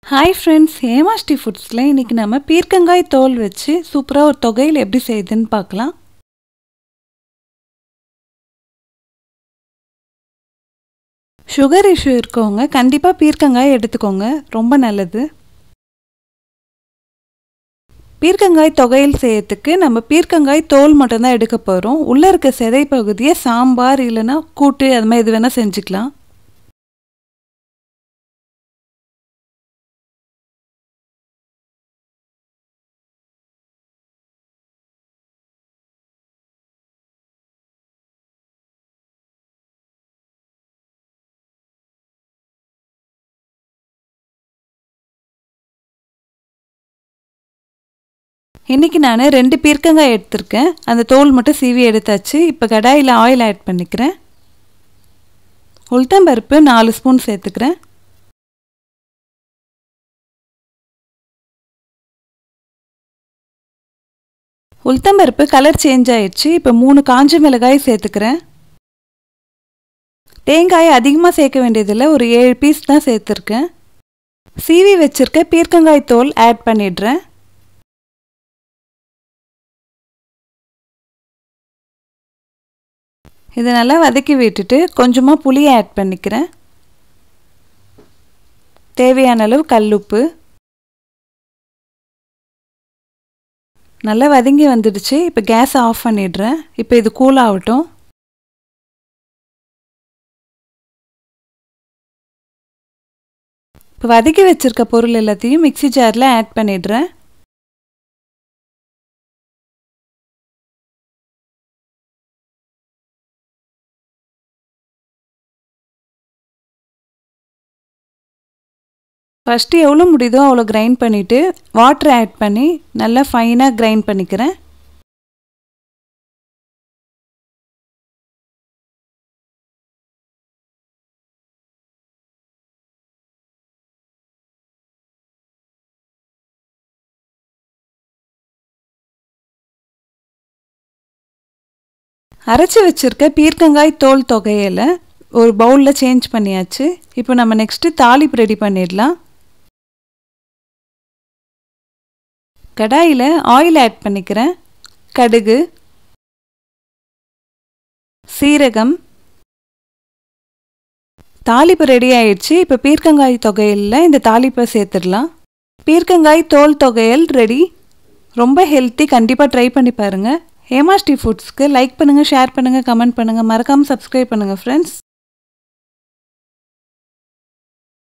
hi friends ஹேமாஸ்டி ஃபுட்ஸில் இன்றைக்கி நம்ம பீர்க்கங்காய் தோல் வச்சு சூப்பராக ஒரு தொகையில் எப்படி செய்யுதுன்னு பார்க்கலாம் சுகர் இஷ்யூ இருக்கவங்க கண்டிப்பாக பீர்க்கங்காய் எடுத்துக்கோங்க ரொம்ப நல்லது பீர்க்கங்காய் தொகையில் செய்யறதுக்கு நம்ம பீர்க்கங்காய் தோல் மட்டும்தான் எடுக்க போகிறோம் உள்ளே இருக்க செதை பகுதியை சாம்பார் இல்லைன்னா கூட்டு அது மாதிரி எது வேணால் செஞ்சுக்கலாம் இன்றைக்கி நான் ரெண்டு பீர்க்கங்காய் எடுத்திருக்கேன் அந்த தோல் மட்டும் சீவி எடுத்தாச்சு இப்போ கடாயில் ஆயில் ஆட் பண்ணிக்கிறேன் உளுத்தம்பருப்பு நாலு ஸ்பூன் சேர்த்துக்கிறேன் உளுத்தம்பருப்பு கலர் சேஞ்ச் ஆயிடுச்சு இப்போ மூணு காஞ்ச மிளகாய் சேர்த்துக்கிறேன் தேங்காய் அதிகமாக சேர்க்க வேண்டியதில்லை ஒரு ஏழு பீஸ் தான் சேர்த்துருக்கேன் சீவி வச்சுருக்க பீர்க்கங்காய் தோல் ஆட் பண்ணிடுறேன் இதை நல்லா வதக்கி விட்டுட்டு கொஞ்சமாக புளி ஆட் பண்ணிக்கிறேன் தேவையான அளவு கல்லுப்பு நல்லா வதங்கி வந்துடுச்சு இப்போ கேஸை ஆஃப் பண்ணிடுறேன் இப்போ இது கூல் ஆகட்டும் இப்போ வதக்கி வச்சுருக்க பொருள் எல்லாத்தையும் மிக்சி ஜாரில் ஆட் பண்ணிடுறேன் ஃபஸ்ட்டு எவ்வளோ முடியுதோ அவ்வளோ கிரைண்ட் பண்ணிவிட்டு வாட்டர் ஆட் பண்ணி நல்லா ஃபைனாக கிரைண்ட் பண்ணிக்கிறேன் அரைச்சி வச்சுருக்க பீர்க்கங்காய் தோல் தொகையில் ஒரு பவுலில் சேஞ்ச் பண்ணியாச்சு இப்போ நம்ம நெக்ஸ்ட்டு தாளிப்பு ரெடி பண்ணிடலாம் கடாயில் ஆயில் ஆட் பண்ணிக்கிறேன் கடுகு சீரகம் தாளிப்பு ரெடி ஆயிடுச்சு இப்போ பீர்க்கங்காய் தொகையில் இந்த தாளிப்பை சேர்த்துடலாம் பீர்க்கங்காய் தோல் தொகையல் ரெடி ரொம்ப ஹெல்த்தி கண்டிப்பாக ட்ரை பண்ணி பாருங்கள் ஹேமாஸ்டி ஃபுட்ஸ்க்கு லைக் பண்ணுங்கள் ஷேர் பண்ணுங்கள் கமெண்ட் பண்ணுங்கள் மறக்காமல் சப்ஸ்கிரைப் பண்ணுங்கள் ஃப்ரெண்ட்ஸ்